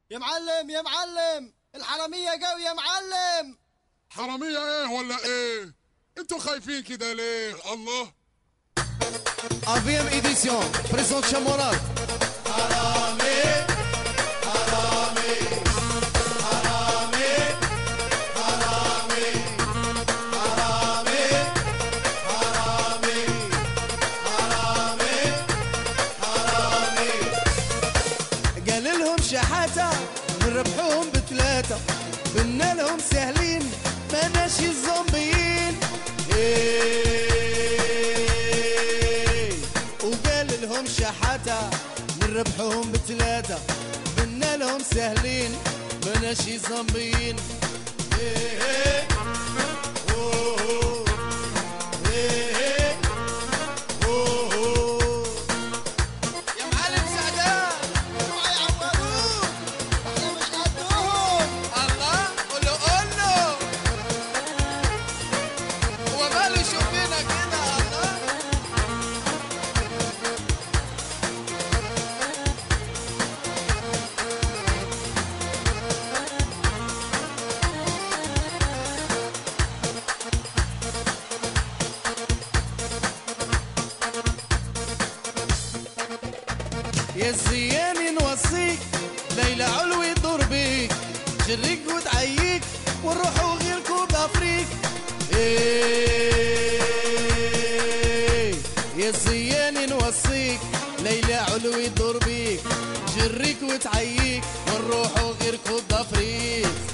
يا معلم يا معلم الحرامية جو يا معلم حرامية ايه ولا ايه انتوا خايفين كده ليه الله AVM édition présente Chamoral. قال لهم شحاتة نربحوهم بثلاثة قلنا لهم سهلين ما ناشي الزومبيين إيه وقال لهم شحاتة نربحوهم بثلاثة قلنا لهم سهلين ما ناشي زومبيين إيه أوه. إيه أوه. يا معلم سعدان اوعى يعوروك احنا مش قدهم الله قول له قول له هو ماله يشوف فينا كده الله يا الزياني نوصيك ليلى علوي دور بيك جريك وتعييك ونروحوا غير كوب افريك إيه يا الزياني نوصيك ليلى علوي دور بيك جريك وتعييك ونروحوا غير كوب افريك